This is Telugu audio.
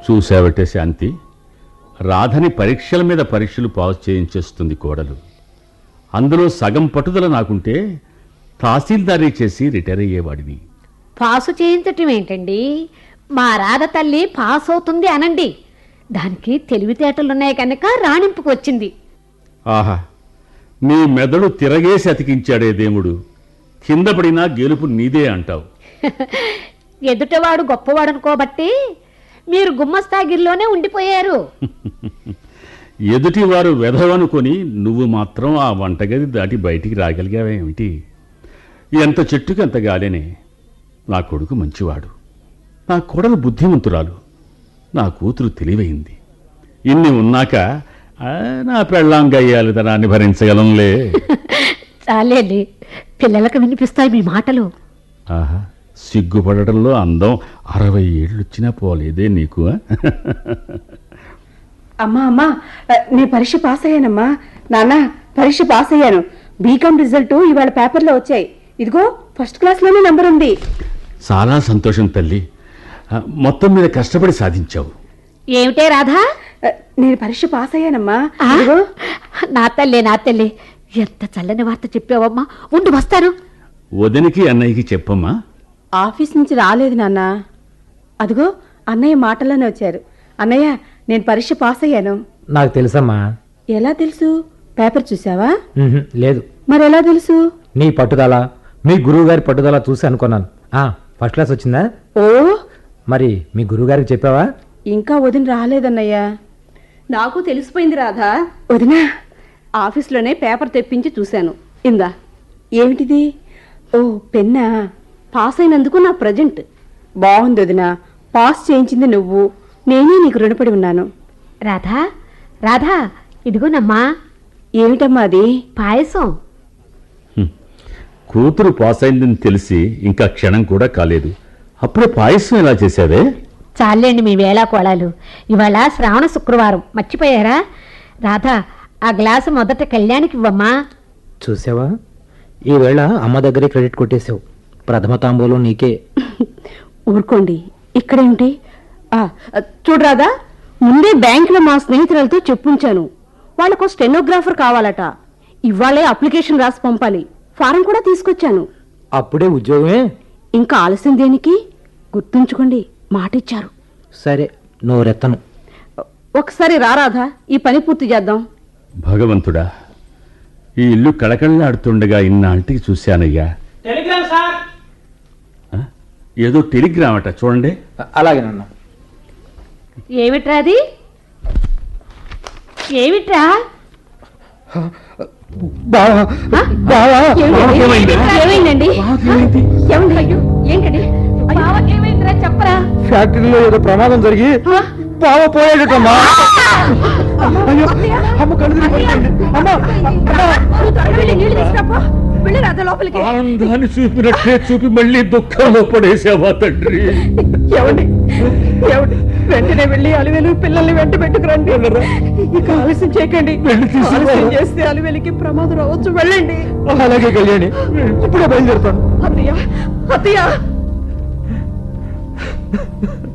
చూసావటే శాంతి రాధని పరీక్షల మీద పరీక్షలు పాస్ చేయించేస్తుంది కోడలు అందులో సగం పట్టుదల నాకుంటే తహసీల్దారీ చేసి రిటైర్ అయ్యేవాడిని పాసు చేయించటం ఏంటండి మా రాధ తల్లి పాస్ అవుతుంది అనండి దానికి తెలివితేటలున్నాయి కనుక రాణింపుకు వచ్చింది ఆహా నీ మెదడు తిరగేసి అతికించాడే దేవుడు కింద పడినా గెలుపు నీదే అంటావు ఎదుటవాడు గొప్పవాడు అనుకోబట్టి మీరు గుమ్మస్తాగిరిలోనే ఉండిపోయారు ఎదుటివారు వెధవనుకొని నువ్వు మాత్రం ఆ వంటగది దాటి బయటికి రాగలిగావేమిటి ఎంత చెట్టుకి అంత గాలేనే నా కొడుకు మంచివాడు నా కోడలు బుద్ధిమంతురాలు నా కూతురు తెలివైంది ఇన్ని ఉన్నాక ఆ, నా పెళ్ళాం గయ్యాలితనాన్ని భరించగలంలే చాలేండి పిల్లలకు వినిపిస్తాయి మీ మాటలు ఆహా సిగ్గుపడటంలో అందం అరవై ఏళ్ళు వచ్చినా పోలేదే నీకు ఆ? అమ్మా అమ్మా ఆ, నేను పరీక్ష పాస్ అయ్యానమ్మా నాన్న పరీక్ష పాస్ అయ్యాను బీకామ్ రిజల్ట్ ఇవాళ పేపర్లో వచ్చాయి ఇదిగో ఫస్ట్ క్లాస్లోనే నంబర్ ఉంది చాలా సంతోషం తల్లి ఆ, మొత్తం మీద కష్టపడి సాధించావు ఏమిటే రాధా ఆ, నేను పరీక్ష పాస్ అయ్యానమ్మా ఆ? ఇదిగో నా తల్లి నా తల్లి ఎంత చల్లని వార్త చెప్పావమ్మా ఉండి వస్తాను వదినికి అన్నయ్యకి చెప్పమ్మా ఆఫీస్ నుంచి రాలేదు నాన్న అదిగో అన్నయ్య మాటల్లోనే వచ్చారు అన్నయ్య నేను పరీక్ష పాస్ అయ్యాను నాకు తెలుసమ్మా ఎలా తెలుసు పేపర్ చూసావా ఉహుం, లేదు మరి ఎలా తెలుసు నీ పట్టుదల మీ గురువు గారి పట్టుదల చూసి అనుకున్నాను ఆ, ఫస్ట్ క్లాస్ వచ్చిందా ఓ మరి మీ గురువు గారికి చెప్పావా ఇంకా వదిన రాలేదన్నయ్య నాకు తెలిసిపోయింది రాధా వదినా ఆఫీస్లోనే పేపర్ తెప్పించి చూశాను ఇందా ఏమిటిది ఓ పెన్నా పాస్ అయినందుకు నా ప్రజెంట్ బాగుంది వదినా పాస్ చేయించింది నువ్వు నేనే నీకు రుణపడి ఉన్నాను రాధా రాధా ఇదిగోనమ్మా ఏమిటమ్మా అది పాయసం కూతురు పాస్ అయిందని తెలిసి ఇంకా క్షణం కూడా కాలేదు అప్పుడే పాయసం ఎలా చేశావే చాలేండి మీ వేళ కోళాలు ఇవాళ శ్రావణ శుక్రవారం మర్చిపోయారా రాధా ఆ గ్లాసు మొదట కళ్యాణికి ఇవ్వమ్మా చూసావా ఈవేళ అమ్మ దగ్గరే క్రెడిట్ కొట్టేశావు ప్రథమ తాంబూలం నీకే ఊరుకోండి ఇక్కడేమిటి ఆ, చూడు రాదా ముందే బ్యాంకులో మా స్నేహితులతో చెప్పుంచాను వాళ్ళకు స్టెనోగ్రాఫర్ కావాలట ఇవాళే అప్లికేషన్ రాసి పంపాలి ఫారం కూడా తీసుకొచ్చాను అప్పుడే ఉద్యోగమే ఇంకా ఆలస్యం దేనికి గుర్తుంచుకోండి మాట ఇచ్చారు సరే నోరెత్తను ఒకసారి రారాధా ఈ పని పూర్తి చేద్దాం భగవంతుడా ఈ ఇల్లు కళకళలాడుతుండగా ఇన్నాళ్ళకి చూశానయ్యా టెలిగ్రామ్ సార్ ఆ? ఏదో టెలిగ్రామ్ అట చూడండి అలాగేనన్నా ఏమిట్రా అది ఏమిట్రా బావా బావా ఏమైందండి? ఏమైందండి ఏమండి అయ్యో ఏంటండి బావ ఏమైందిరా చెప్పరా ఫ్యాక్టరీలో ఏదో ప్రమాదం జరిగి బావ పోయాడటమ్మా అయ్యో అమ్మ కళ్ళు తిరిగిపోయింది. అమ్మ నీళ్ళు తీసుకురాపో వెళ్ళి రాధా లోపలికి ఆనందాన్ని చూపినట్టే చూపి మళ్ళీ దుఃఖంలో పడేసావా తండ్రి ఏమండి ఏమండి వెంటనే వెళ్ళి అలివేలు పిల్లల్ని వెంట పెట్టుకురండి ఇక ఆలస్యం చేయకండి ఆలస్యం చేస్తే అలివేలికి ప్రమాదం రావచ్చు వెళ్ళండి అలాగే కళ్యాణి ఇప్పుడే బయలుదేరుతాను అత్తయ్య అత్తయ్య